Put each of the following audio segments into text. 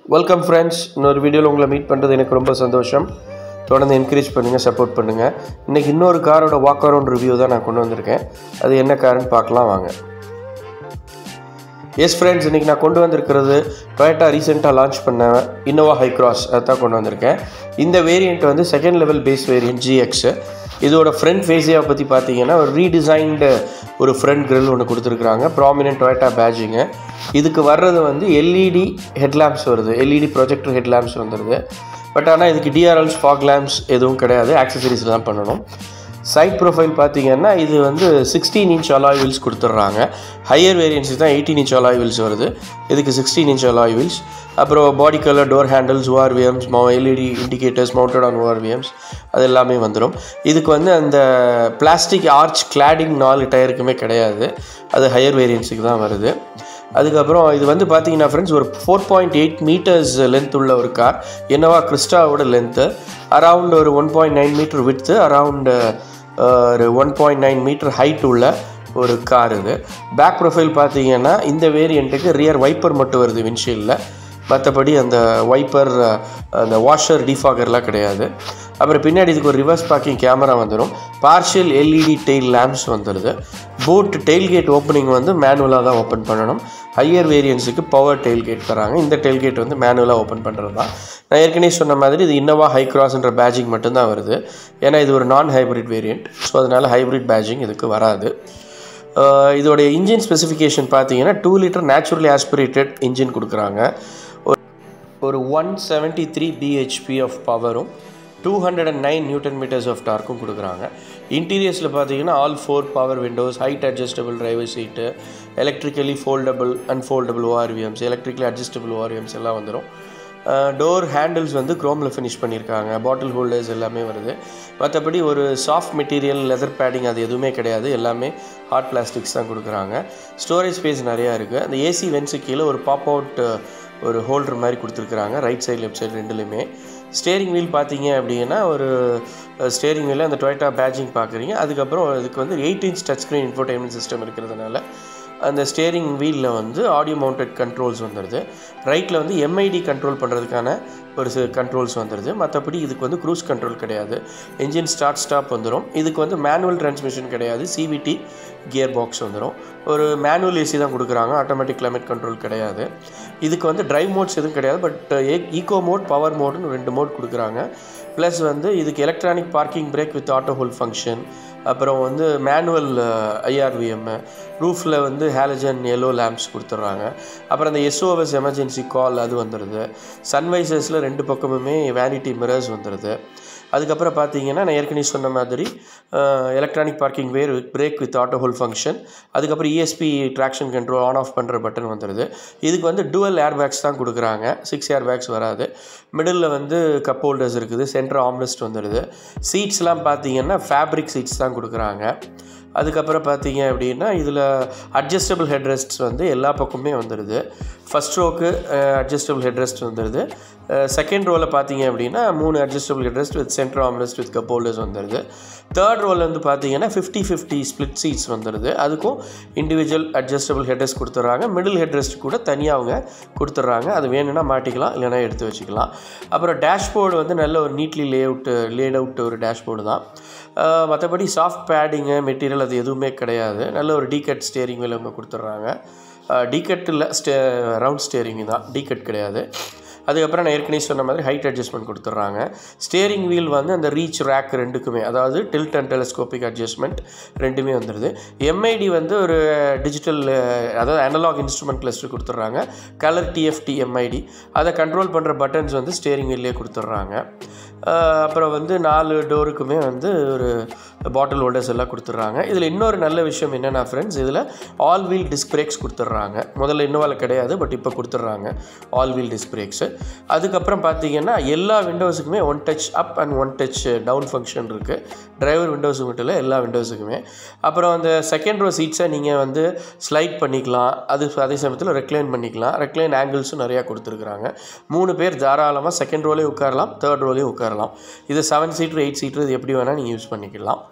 welcome friends இன்னொரு வீடியோவில் உங்களை மீட் பண்ணுறது எனக்கு ரொம்ப சந்தோஷம் தொடர்ந்து என்கரேஜ் பண்ணுங்கள் சப்போர்ட் பண்ணுங்கள் இன்றைக்கி இன்னொரு காரோட வாக் அரவுண்ட் ரிவ்யூ தான் நான் கொண்டு வந்திருக்கேன் அது என்ன காருன்னு பார்க்கலாம் வாங்க எஸ் ஃப்ரெண்ட்ஸ் இன்றைக்கி நான் கொண்டு வந்திருக்கிறது டொயட்டா ரீசெண்டாக லான்ச் பண்ண இன்னோவா ஹை கிராஸ் அதுதான் கொண்டு வந்திருக்கேன் இந்த வேரியண்ட் வந்து second level base variant GX இதோட ஃப்ரண்ட் ஃபேஸியாக பற்றி பார்த்தீங்கன்னா ஒரு ரீடிசைன்டு ஒரு ஃப்ரண்ட் grill ஒன்று கொடுத்துருக்குறாங்க ப்ராமினென்ட் டொயட்டா பேஜிங்கு இதுக்கு வர்றது வந்து எல்இடி ஹெட்லாம்ப்ஸ் வருது எல்இடி ப்ரொஜெக்டர் ஹெட்லாம்ப்ஸ் வந்துடுது பட் ஆனால் இதுக்கு டிஆர்எல்ஸ் ஃபாக் லேம்ப்ஸ் எதுவும் கிடையாது ஆக்சசரிஸில் தான் பண்ணணும் சைட் ப்ரொஃபைல் பார்த்தீங்கன்னா இது வந்து சிக்ஸ்டீன் இன்ச் அலாய் வீல்ஸ் கொடுத்துட்றாங்க ஹையர் வேரியன்ஸுக்கு தான் எயிட்டீன் இன்ச் அலாய் வீல்ஸ் வருது இதுக்கு சிக்ஸ்டீன் இன்ச் அலாய் வீல்ஸ் அப்புறம் body colour door handles ORVMs மௌ LED indicators mounted on ORVMs அது எல்லாமே வந்துடும் இதுக்கு வந்து அந்த பிளாஸ்டிக் ஆர்ச் கிளாடிங் நாலு டயருக்குமே கிடையாது அது ஹையர் வேரியன்ஸுக்கு தான் வருது அதுக்கப்புறம் இது வந்து பார்த்தீங்கன்னா ஃப்ரெண்ட்ஸ் ஒரு four point eight metres length உள்ள ஒரு கார் என்னவா கிறிஸ்டாவோட லென்த்து அரவுண்ட் ஒரு one point nine metre width around ஒரு one point nine metre height உள்ள ஒரு கார் இது பேக் ப்ரொஃபைல் பார்த்தீங்கன்னா இந்த வேரியண்ட்டுக்கு ரியர் வைப்பர் மட்டும் வருது விண்ட்ஷீல்டில் மற்றபடி அந்த வைப்பர் அந்த வாஷர் டிஃபாகர்லாம் கிடையாது அப்புறம் பின்னாடி இதுக்கு ஒரு ரிவர்ஸ் பார்க்கிங் கேமரா வந்துடும் பார்ஷியல் எல்இடி டெயில் லேம்ப்ஸ் வந்துடுது போட் டெயில்கேட் ஓப்பனிங் வந்து மேனுவலாக தான் ஓப்பன் பண்ணணும் ஹையர் வேரியன்ஸுக்கு பவர் டெயில்கேட் தராங்க இந்த டெயில்கேட் வந்து மேனுவலாக ஓப்பன் பண்ணுறது தான் நான் ஏற்கனவே சொன்ன மாதிரி இது இன்னோவா ஹை கிராஸ்ன்ற பேஜிங் மட்டும்தான் வருது ஏன்னா இது ஒரு நான் ஹைப்ரிட் வேரியண்ட் ஸோ அதனால் ஹைப்ரிட் பேஜிங் இதுக்கு வராது ஆஹ் இதோடைய இன்ஜின் ஸ்பெசிஃபிகேஷன் பார்த்தீங்கன்னா two litre naturally aspirated engine கொடுக்குறாங்க ஒரு ஒரு one seventy three BHP of பவரும் two hundred and nine newton metres of டார்க்கும் கொடுக்குறாங்க இன்டீரியர்ஸில் பார்த்தீங்கன்னா all four power windows height adjustable driver seat electrically foldable unfoldable ORVMs electrically adjustable ORVMs எல்லாம் வந்துடும் டோர் ஹேண்டில்ஸ் வந்து குரோமில் ஃபினிஷ் பண்ணியிருக்காங்க பாட்டில் ஹோல்டர்ஸ் எல்லாமே வருது மற்றபடி ஒரு சாஃப்ட் மெட்டீரியல் லெதர் பேடிங் அது எதுவுமே கிடையாது எல்லாமே ஹார்ட் பிளாஸ்டிக்ஸ் தான் கொடுக்குறாங்க ஸ்டோரேஜ் ஸ்பேஸ் நிறையா இருக்குது அந்த ஏசி வென்ஸு கீழே ஒரு பாப் அவுட் ஒரு ஹோல்டர் மாதிரி கொடுத்துருக்குறாங்க ரைட் சைடு லெஃப்ட் சைடு ரெண்டுலையுமே ஸ்டேரிங் வீல் பார்த்தீங்க அப்படின்னா ஒரு ஸ்டேரிங் வீலில் அந்த டொயட்டா பேஜிங் பார்க்குறீங்க அதுக்கப்புறம் இதுக்கு வந்து eight inch touch screen infotainment system இருக்கிறதுனால அந்த ஸ்டேரிங் வீலில் வந்து ஆடியோ மவுண்டட் கண்ட்ரோல்ஸ் வந்துடுது ரைட்டில் வந்து எம்ஐடி கண்ட்ரோல் பண்ணுறதுக்கான ஒரு சில கண்ட்ரோல்ஸ் வந்துடுது மற்றபடி இதுக்கு வந்து க்ரூஸ் கண்ட்ரோல் கிடையாது என்ஜின் ஸ்டார்ட் ஸ்டாப் வந்துடும் இதுக்கு வந்து மேனுவல் டிரான்ஸ்மிஷன் கிடையாது சிவிடி கியர் பாக்ஸ் வந்துடும் ஒரு மேனுவல் ஏசி தான் கொடுக்குறாங்க ஆட்டோமேட்டிக் கிளைமேட் கண்ட்ரோல் கிடையாது இதுக்கு வந்து டிரைவ் மோட்ஸ் எதுவும் கிடையாது பட் ஈகோ மோட் பவர் மோடுன்னு ரெண்டு மோட் கொடுக்குறாங்க ப்ளஸ் வந்து இதுக்கு electronic parking brake with auto hold function அப்புறம் வந்து மேனுவல் ஐஆர்விஎம் ரூஃபில் வந்து ஹேலஜன் எல்லோ லேம்ப்ஸ் கொடுத்துட்றாங்க அப்புறம் அந்த எஸ்ஓஎஸ் எமர்ஜென்சி கால் அது வந்துடுது சன்வைசர்ஸில் ரெண்டு பக்கமுமே வேனிட்டி மிரர்ஸ் வந்துடுது அதுக்கப்புறம் பார்த்தீங்கன்னா நான் ஏற்கனவே சொன்ன மாதிரி electronic parking where brake with auto hold function அதுக்கப்புறம் ESP traction control on off பண்ணுற பட்டன் வந்துடுது இதுக்கு வந்து டுவல் ஏர் பேக்ஸ் தான் கொடுக்குறாங்க சிக்ஸ் ஏர் பேக்ஸ் வராது மிடில் வந்து கப் ஹோல்டர்ஸ் இருக்குது சென்டர் ஆம்ரெஸ்ட் வந்துடுது சீட்ஸ்லாம் பார்த்தீங்கன்னா ஃபேப்ரிக் சீட்ஸ் தான் கொடுக்குறாங்க அதுக்கப்புறம் பார்த்தீங்க அப்படின்னா இதில் அட்ஜஸ்டபிள் ஹெட்ரெஸ்ட்ஸ் வந்து எல்லா பக்கமுமே வந்துடுது ஃபஸ்ட் ரோக்கு அட்ஜஸ்டபிள் ஹெட்ரெஸ்ட் வந்துடுது செகண்ட் ரோவில் பார்த்தீங்க அப்படின்னா மூணு adjustable headrest with centre armrest with cup holders வந்துடுது தேர்ட் ரோவில் வந்து பார்த்தீங்கன்னா ஃபிஃப்டி ஃபிஃப்டி ஸ்ப்ளிட் சீட்ஸ் வந்துடுது அதுக்கும் இண்டிவிஜுவல் அட்ஜஸ்டபிள் ஹெட்ரெஸ்ட் கொடுத்துட்றாங்க மிடில் ஹெட்ரெஸ்ட் கூட தனியாக அவங்க கொடுத்துட்றாங்க அது வேணும்னா மாட்டிக்கலாம் இல்லைனா எடுத்து வச்சுக்கலாம் அப்புறம் டேஷ்போர்டு வந்து நல்ல ஒரு neatly layout laid out ஒரு டேஷ்போர்டு தான் மற்றபடி சாஃப்ட் பேடிங்கு மெட்டீரியல் அது எதுவுமே கிடையாது நல்ல ஒரு டீகட் ஸ்டேரிங் வீல் அவங்க கொடுத்துட்றாங்க டீகட் இல்லை ஸ்டே ரவுண்ட் ஸ்டேரிங் தான் டீகட் கிடையாது அதுக்கப்புறம் நான் ஏற்கனவே சொன்ன மாதிரி ஹைட் அட்ஜஸ்ட்மெண்ட் கொடுத்துட்றாங்க ஸ்டேரிங் வீல் வந்து அந்த ரீச் ரேக் ரெண்டுக்குமே அதாவது டில்ட் அண்ட் டெலஸ்கோபிக் அட்ஜஸ்ட்மெண்ட் ரெண்டுமே வந்துடுது எம்ஐடி வந்து ஒரு டிஜிட்டல் அதாவது அனலாக் இன்ஸ்ட்ருமெண்ட் கிளஸ்டர் கொடுத்துட்றாங்க கலர் டிஎஃப்டி எம்ஐடி அதை கண்ட்ரோல் பண்ணுற பட்டன்ஸ் வந்து ஸ்டேரிங் வீல்லே கொடுத்துட்றாங்க அப்புறம் வந்து நாலு டோருக்குமே வந்து ஒரு பாட்டில் ஹோல்டர்ஸ் எல்லாம் கொடுத்துட்றாங்க இதில் இன்னொரு நல்ல விஷயம் என்னென்னா ஃப்ரெண்ட்ஸ் இதில் ஆல் வீல் டிஸ்க் பிரேக்ஸ் கொடுத்துட்றாங்க முதல்ல இன்னோவாவில் கிடையாது பட் இப்போ கொடுத்துட்றாங்க ஆல் வீல் டிஸ்க் பிரேக்ஸு அதுக்கப்புறம் பார்த்தீங்கன்னா எல்லா விண்டோஸுக்குமே one touch up and one touch down function இருக்குது டிரைவர் விண்டோஸுக்கு மட்டும் இல்லை எல்லா விண்டோஸுக்குமே அப்புறம் அந்த செகண்ட் ரோ சீட்ஸை நீங்கள் வந்து ஸ்லைட் பண்ணிக்கலாம் அது அதே சமயத்தில் ரெக்ளைன் பண்ணிக்கலாம் ரெக்ளைன் ஆங்கிள்ஸும் நிறையா கொடுத்துருக்குறாங்க மூணு பேர் தாராளமாக செகண்ட் ரோலையும் உட்காரலாம் தேர்ட் ரோலையும் உட்காரலாம் இது செவன் சீட்ரு எயிட் சீட்ரு இது எப்படி வேணால் நீங்கள் யூஸ் பண்ணிக்கலாம்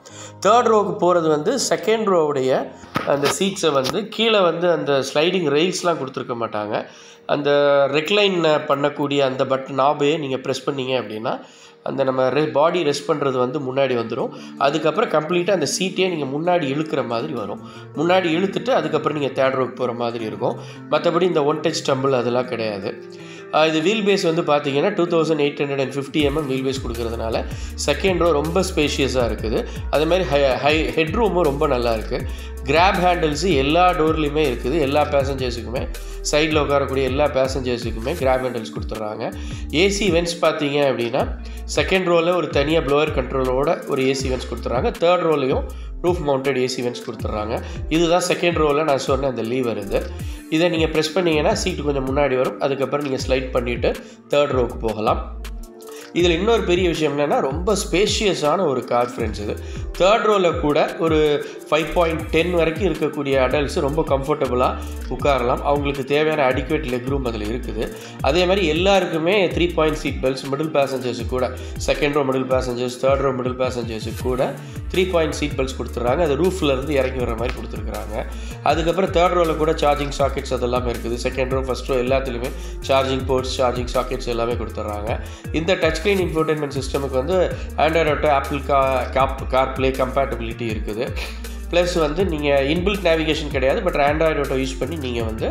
தேர்ட் ரோவுக்கு போகிறது வந்து செகண்ட் ரோவுடைய அந்த சீட்ஸை வந்து கீழே வந்து அந்த ஸ்லைடிங் ரெயில்ஸ்லாம் கொடுத்துருக்க மாட்டாங்க அந்த ரெக்லைன் பண்ணக்கூடிய அந்த பட் நாபையே நீங்கள் ப்ரெஸ் பண்ணீங்க அப்படின்னா அந்த நம்ம ரெ பாடி ரெஸ்ட் பண்ணுறது வந்து முன்னாடி வந்துடும் அதுக்கப்புறம் கம்ப்ளீட்டாக அந்த சீட்டே நீங்கள் முன்னாடி இழுக்கிற மாதிரி வரும் முன்னாடி இழுத்துட்டு அதுக்கப்புறம் நீங்கள் தேர்ட் ரோக்கு போகிற மாதிரி இருக்கும் மற்றபடி இந்த ஒன் டச் டம்பிள் அதெல்லாம் கிடையாது ஆஹ் இது வீல் பேஸ் வந்து பார்த்தீங்கன்னா two thousand eight hundred and fifty MM wheel base கொடுக்கறதுனால செகண்ட் ரோ ரொம்ப ஸ்பேஷியஸாக இருக்குது அதே மாதிரி ஹை ஹை ஹெட் ரூமும் ரொம்ப நல்லா இருக்குது கிராப் ஹேண்டில்ஸு எல்லா டோர்லேயுமே இருக்குது எல்லா பேசஞ்சர்ஸுக்குமே சைடில் உட்காரக்கூடிய எல்லா பேசஞ்சர்ஸுக்குமே கிராப் ஹேண்டில்ஸ் கொடுத்துட்றாங்க ஏசி வென்ஸ் பார்த்தீங்க அப்படின்னா செகண்ட் ரோவில் ஒரு தனியாக ப்ளோயர் கண்ட்ரோலோட ஒரு ஏசி வென்ஸ் கொடுத்துட்றாங்க தேர்ட் ரோலையும் ரூஃப் மவுண்டட் ஏசி வென்ஸ் கொடுத்துட்றாங்க இதுதான் செகண்ட் ரோவில் நான் சொன்ன அந்த லீவர் இது இதை நீங்கள் ப்ரெஸ் பண்ணீங்கன்னா சீட்டு கொஞ்சம் முன்னாடி வரும் அதுக்கப்புறம் நீங்கள் ஸ்லைட் பண்ணிவிட்டு தேர்ட் ரோவுக்கு போகலாம் இதில் இன்னொரு பெரிய விஷயம் என்னென்னா ரொம்ப ஸ்பேஷியஸான ஒரு கார் ஃப்ரெண்ட்ஸ் இது தேர்ட் ரோவில் கூட ஒரு ஃபைவ் பாயிண்ட் டென் வரைக்கும் இருக்கக்கூடிய அடல்ட்ஸ் ரொம்ப கம்ஃபர்டபுளாக உட்காரலாம் அவங்களுக்கு தேவையான அடிக்குவேட் லெக் ரூம் அதில் இருக்குது அதே மாதிரி எல்லாருக்குமே three point seat belts middle passengers கூட second row middle passengers third row middle passengers கூட த்ரீ பாயிண்ட் சீட் பெல்ட்ஸ் கொடுத்துட்றாங்க அது ரூஃப்ல இருந்து இறங்கி வர மாதிரி கொடுத்துருக்குறாங்க அதுக்கப்புறம் தேர்ட் ரோவில் கூட சார்ஜிங் சாக்கெட்ஸ் அதெல்லாமே இருக்குது செகண்ட் ரோ ஃபஸ்ட் ரோ எல்லாத்துலேயுமே சார்ஜிங் போர்ட்ஸ் சார்ஜிங் சாக்கெட்ஸ் எல்லாமே கொடுத்துட்றாங்க இந்த டச் ஸ்க்ரீன் இன்ஃபோர்டைன்மெண்ட் சிஸ்டமுக்கு வந்து ஆண்ட்ராய்டு ஆட்டோ ஆப்பிள் கா காப் கார் ப்ளே கம்பேட்டபிலிட்டி இருக்குது ப்ளஸ் வந்து நீங்கள் இன்பில்ட் நேவிகேஷன் கிடையாது பட் ஆண்ட்ராய்டு ஆட்டோ யூஸ் பண்ணி நீங்கள் வந்து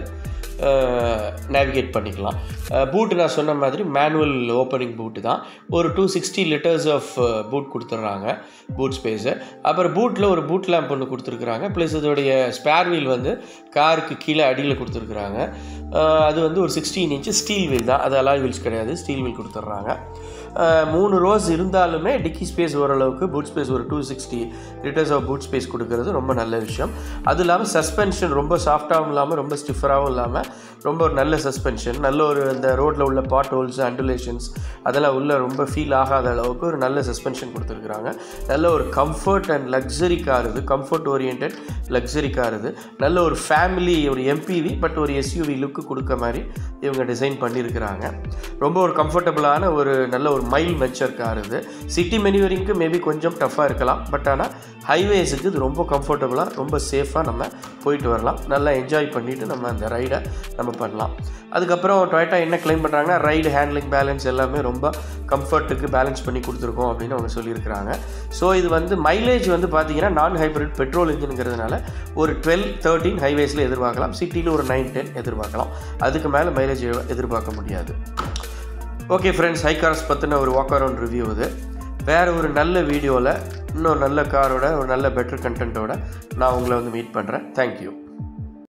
நேவிகேட் பண்ணிக்கலாம் பூட்டு நான் சொன்ன மாதிரி மேனுவல் ஓப்பனிங் பூட்டு தான் ஒரு two sixty litres of boot கொடுத்துட்றாங்க பூட் ஸ்பேஸு அப்புறம் பூட்டில் ஒரு பூட் லேம்ப் ஒன்று கொடுத்துருக்குறாங்க ப்ளஸ் இதோடைய ஸ்பேர் வீல் வந்து காருக்கு கீழே அடியில் கொடுத்துருக்குறாங்க அஹ் அது வந்து ஒரு சிக்ஸ்டீன் இன்ச்சு ஸ்டீல் வீல் தான் அது அலாய் வீல்ஸ் கிடையாது ஸ்டீல் வீல் கொடுத்துட்றாங்க அஹ் மூணு ரோஸ் இருந்தாலுமே டிக்கி ஸ்பேஸ் ஓரளவுக்கு பூட் ஸ்பேஸ் ஒரு two sixty litres of boot space கொடுக்கறது ரொம்ப நல்ல விஷயம் அது இல்லாமல் சஸ்பென்ஷன் ரொம்ப சாஃப்டாகவும் இல்லாமல் ரொம்ப ஸ்டிஃபராகவும் இல்லாமல் ரொம்ப ஒரு நல்ல சஸ்பென்ஷன் நல்ல ஒரு இந்த ரோட்டில் உள்ள பாட் ஹோல்ஸ் அண்டுலேஷன்ஸ் அதெல்லாம் உள்ள ரொம்ப ஃபீல் ஆகாத அளவுக்கு ஒரு நல்ல சஸ்பென்ஷன் கொடுத்துருக்குறாங்க நல்ல ஒரு கம்ஃபர்ட் அண்ட் லக்ஸரி கார் இது கம்ஃபர்ட் ஓரியன்ட் லக்ஸரி கார் இது நல்ல ஒரு ஃபேமிலி ஒரு எம்பிவி பட் ஒரு எஸ்யூவி லுக்கு கொடுக்க மாதிரி இவங்க டிசைன் பண்ணியிருக்கிறாங்க ரொம்ப ஒரு கம்ஃபர்டபுளான ஒரு நல்ல ஒரு மைல் மெச்சர் கார் இது சிட்டி மெனிவரிங்க்கு மேபி கொஞ்சம் டஃப்பாக இருக்கலாம் பட் ஆனால் ஹைவேஸுக்கு இது ரொம்ப கம்ஃபர்டபுளாக ரொம்ப சேஃபாக நம்ம போயிட்டு வரலாம் நல்லா என்ஜாய் பண்ணிவிட்டு நம்ம அந்த ரைடை நம்ம பண்ணலாம் அதுக்கப்புறம் டொயட்டா என்ன கிளைம் பண்ணுறாங்கன்னா ரைடு ஹேண்ட்லிங் பேலன்ஸ் எல்லாமே ரொம்ப கம்ஃபர்ட்டுக்கு பேலன்ஸ் பண்ணி கொடுத்துருக்கோம் அப்படின்னு அவங்க சொல்லியிருக்கிறாங்க ஸோ இது வந்து மைலேஜ் வந்து பார்த்தீங்கன்னா நான் ஹைப்ரிட் பெட்ரோல் இன்ஜினுங்கிறதுனால ஒரு டுவெல் தேர்ட்டீன் ஹைவேஸில் எதிர்பார்க்கலாம் சிட்டியில் ஒரு நைன் டென் எதிர்பார்க்கலாம் அதுக்கு மேலே மைலேஜ் எதிர்பார்க்க முடியாது ஓகே ஃப்ரெண்ட்ஸ் ஹை கார்ஸ் பற்றின ஒரு வாக் அரவுண்ட் ரிவ்யூ இது வேறு ஒரு நல்ல வீடியோவில் இன்னும் நல்ல காரோட ஒரு நல்ல பெட்டர் கண்டென்ட்டோட நான் உங்களை வந்து மீட் பண்ணுறேன் தேங்க்யூ